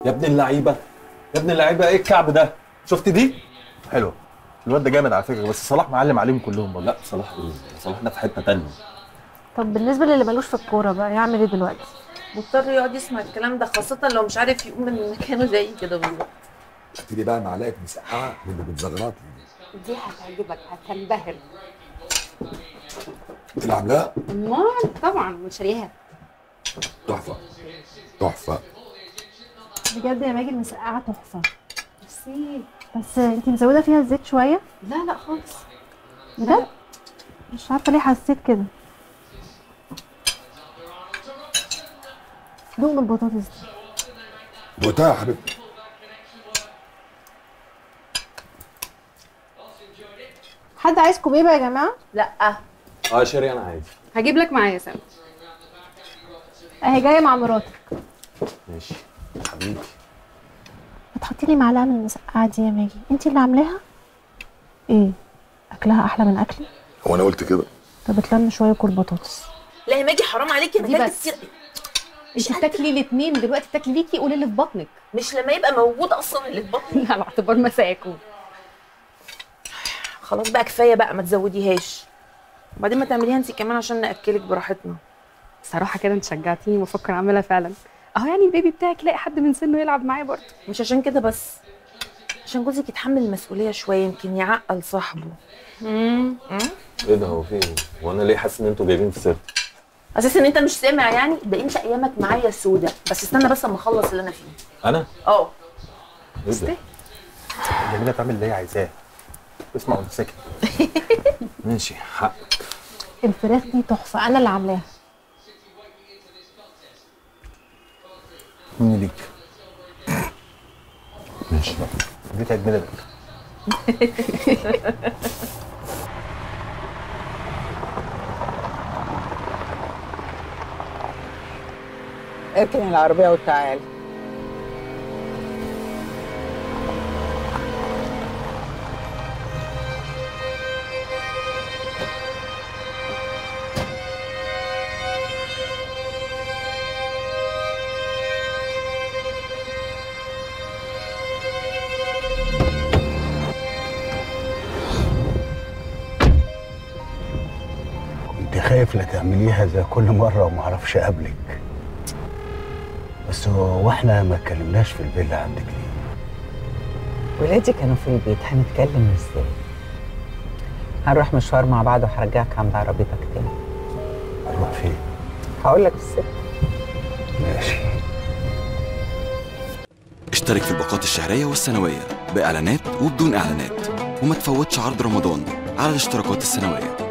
يا ابن اللعيبه يا ابن اللعيبه ايه الكعب ده شفت دي حلوه الواد ده جامد على فكره بس صلاح معلم عليهم كلهم والله لا صلاح ايه صلاح ده في حته تانية طب بالنسبه للي ملوش في الكوره بقى يعمل ايه دلوقتي مضطر يقعد يسمع الكلام ده خاصة لو مش عارف يقوم من مكانه زي كده بالظبط اشتري بقى معلقه مسقعه من اللي بتزغرط دي هتعجبك هتنبهر انت اللي عاملاها امال طبعا مشاريها تحفه تحفه بجد يا ماجد المسقعه تحفه ميرسي بس انت مزوده فيها الزيت شويه لا لا خالص بجد مش عارفه ليه حسيت كده دوق من البطاطس دي دوقتها يا حبيبتي حد عايز كوبيبه يا جماعه لا اه شيري انا عايز هجيب لك معايا سام اهي جايه مع مراتك ماشي حبيبي ما تحطي لي معلقه من المسقعه دي يا ماجي انت اللي عاملاها ايه اكلها احلى من اكلي هو انا قلت كده طب اتلم شويه كل بطاطس لا يا ماجي حرام عليكي دي انا كلت بس. كتير انت بتاكلي الاثنين دلوقتي بتاكلي ليكي قولي اللي في بطنك مش لما يبقى موجود اصلا اللي في بطني على اعتبار مساكم خلاص بقى كفايه بقى ما تزوديهاش وبعدين ما تعمليها انت كمان عشان ناكلك براحتنا صراحه كده انت شجعتيني بفكر اعملها فعلا اهو يعني البيبي بتاعك يلاقي حد من سنه يلعب معاه برضه مش عشان كده بس عشان جوزك يتحمل المسؤوليه شويه يمكن يعقل صاحبه امم ايه ده هو في ايه وانا ليه حاسس ان انتوا جايبين في سيرتي اساسا ان انت مش سامع يعني ده انت ايامك معايا سودة بس استنى بس اما اخلص اللي انا فيه انا اه ايه ده جميله تعمل اللي هي عايزاه اسمع وانت ساكت ماشي حق الفراخ دي تحفه انا اللي عاملاها مني ليك ماشي دي عيد ميلادك اركن العربية وتعال كنت خايف لا تعمليها زي كل مرة وما اعرفش اقابلك بس هو احنا ما اتكلمناش في الفيلا عندك ليه؟ ولادي كانوا في البيت هنتكلم ازاي هنروح مشوار مع بعض وهرجعك عند عربيتك تاني هنروح فين؟ هقول لك الست ماشي اشترك في الباقات الشهرية والسنوية بإعلانات وبدون إعلانات وما تفوتش عرض رمضان على الاشتراكات السنوية